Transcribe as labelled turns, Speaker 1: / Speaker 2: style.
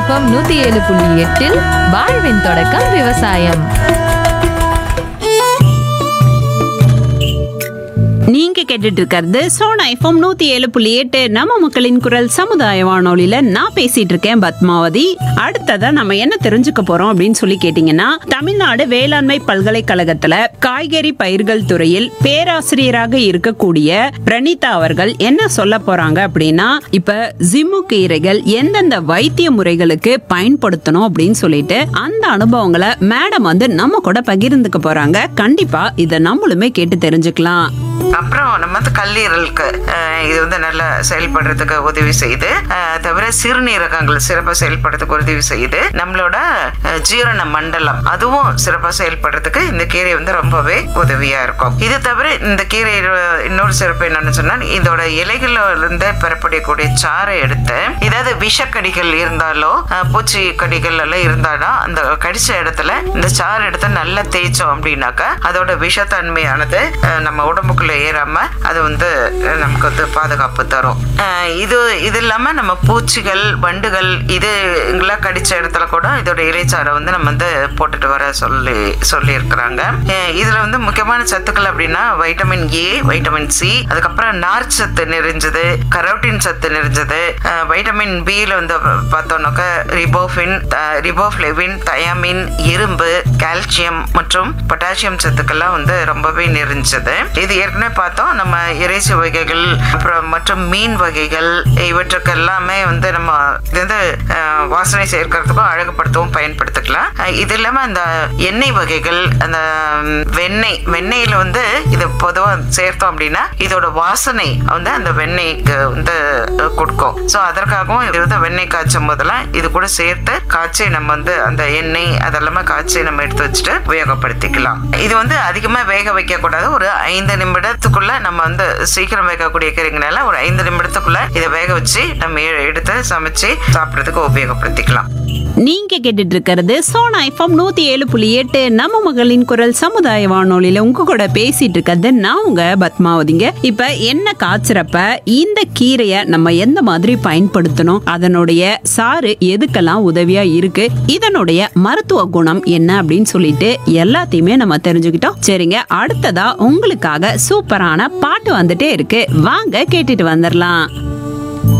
Speaker 1: FM நூத்தி ஏழு புள்ளி எட்டில் வாழ்வின் தொடக்கம் விவசாயம்
Speaker 2: நீங்க கேட்டுட்டு இருக்கிறது சோனா எஃப்எம் நூத்தி ஏழு புள்ளி எட்டு நம்ம மக்களின் குரல் சமுதாய வானொலியில நான் பேசிட்டு இருக்கேன் பத்மாவதி அடுத்ததா நம்ம என்ன தெரிஞ்சுக்க போறோம் அப்படின்னு சொல்லி கேட்டீங்கன்னா தமிழ்நாடு வேளாண்மை பல்கலைக்கழகத்துல காய்கறி பயிர்கள் துறையில் பேராசிரியராக இருக்கக்கூடிய பிரணீதா அவர்கள் என்ன சொல்ல போறாங்க அப்படின்னா இப்ப ஜிம்மு கீரைகள் எந்தெந்த வைத்திய முறைகளுக்கு பயன்படுத்தணும் அப்படின்னு சொல்லிட்டு அந்த அனுபவங்களை மேடம் வந்து நம்ம கூட பகிர்ந்துக்க போறாங்க கண்டிப்பா இதை நம்மளுமே கேட்டு தெரிஞ்சுக்கலாம்
Speaker 3: அப்புறம் நம்ம வந்து கல்லீரலுக்கு அஹ், இது வந்து நல்லா செயல்படுறதுக்கு உதவி செய்யுது அஹ், தவிர சிறுநீரகங்கள் சிறப்பாக செயல்படுறதுக்கு உதவி செய்யுது நம்மளோட அஹ், ஜீரண மண்டலம் அதுவும் சிறப்பாக செயல்படுறதுக்கு இந்த கீரை வந்து ரொம்பவே உதவியா இருக்கும் இது தவிர இந்த கீரை இன்னொரு சிறப்பு என்னன்னு சொன்னா இதோட இலைகள்ல இருந்து பெறப்படக்கூடிய சாறை எடுத்து ஏதாவது விஷக்கடிகள் இருந்தாலோ அஹ், பூச்சி கடிகள் எல்லாம் இருந்தாலும் அந்த கடிச்ச இடத்துல இந்த சாறு எடுத்து நல்லா தேய்ச்சோம் அப்படின்னாக்கா அதோட விஷத்தன்மையானது அஹ், நம்ம உடம்புக்குள்ள ஏறாம அது வந்து அஹ், நமக்கு வந்து பாதுகாப்பு தரும் அஹ், இது இது இல்லாம நம்ம பூச்சிகள் வண்டுகள் இது இங்கெல்லாம் கடிச்ச இடத்துல கூட இதோட இலைச்சாறை வந்து நம்ம வந்து போட்டுட்டு வர சொல்லி சொல்லி இருக்கிறாங்க இதுல வந்து முக்கியமான சத்துக்கள் அப்படின்னா வைட்டமின் ஏ வைட்டமின் சி அதுக்கப்புறம் நார் சத்து நிறைஞ்சது கரோட்டின் சத்து நிறைஞ்சது அஹ், வைட்டமின் பியில் வந்து பார்த்தோம்னாக்கா ரிபோஃபின் அஹ், ரிபோஃப்ளெவின் தயாமின் இரும்பு கால்சியம் மற்றும் பொட்டாசியம் சத்துக்கள்லாம் வந்து ரொம்பவே நிறைஞ்சது இது ஏற்கனவே பார்த்தோம் நம்ம இறைச்சி வகைகள் அப்புறம் மற்றும் மீன் வகைகள் இவற்றுக்கு எல்லாமே வந்து நம்ம இது வந்து அஹ், வாசனை சேர்க்கறதுக்கும் அழகுபடுத்தவும் பயன்படுத்திக்கலாம் அஹ், இது இல்லாம அந்த எண்ணெய் வகைகள் அந்த ம், வெண்ணெய் வெண்ணெயில வந்து இது பொதுவா சேர்த்தோம் அப்படின்னா இதோட வாசனை வந்து அந்த வெண்ணெய்க்கு வந்து அஹ், கொடுக்கும் ஸோ அதற்காகவும் இது வந்து வெண்ணெய் காய்ச்சும் போதெல்லாம் இது கூட சேர்த்து காய்ச்சி நம்ம வந்து அந்த எண்ணெய் அதெல்லாமே காய்ச்சி நம்ம எடுத்து வச்சுட்டு உபயோகப்படுத்திக்கலாம் இது வந்து அதிகமாக வேக வைக்க கூடாது ஒரு ஐந்து நிமிடத்துக்குள்ள நம்ம வந்து சீக்கிரம் வேகக்கூடிய கீரைங்கனால ஒரு ஐந்து நிமிடத்துக்குள்ள இதை வேக வச்சு நம்ம எ- எடுத்து சமைச்சு சாப்பிட்றதுக்கு உபயோகப்படுத்திக்கலாம்
Speaker 2: நீங்க கேட்டுட்டு இருக்கிறது சோனா எஃப்எம் நூத்தி ஏழு புள்ளி எட்டு நம்ம மகளின் குரல் சமுதாய வானொலியில உங்க கூட பேசிட்டு இருக்கிறது நான் உங்க பத்மாவதிங்க இப்ப என்ன காய்ச்சறப்ப இந்த கீரைய நம்ம எந்த மாதிரி பயன்படுத்தணும் அதனுடைய சாறு எதுக்கெல்லாம் உதவியா இருக்கு இதனுடைய மருத்துவ குணம் என்ன அப்படின்னு சொல்லிட்டு எல்லாத்தையுமே நம்ம தெரிஞ்சுக்கிட்டோம் சரிங்க அடுத்ததா உங்களுக்காக சூப்பரான பாட்டு வந்துட்டே இருக்கு வாங்க கேட்டுட்டு வந்துடலாம்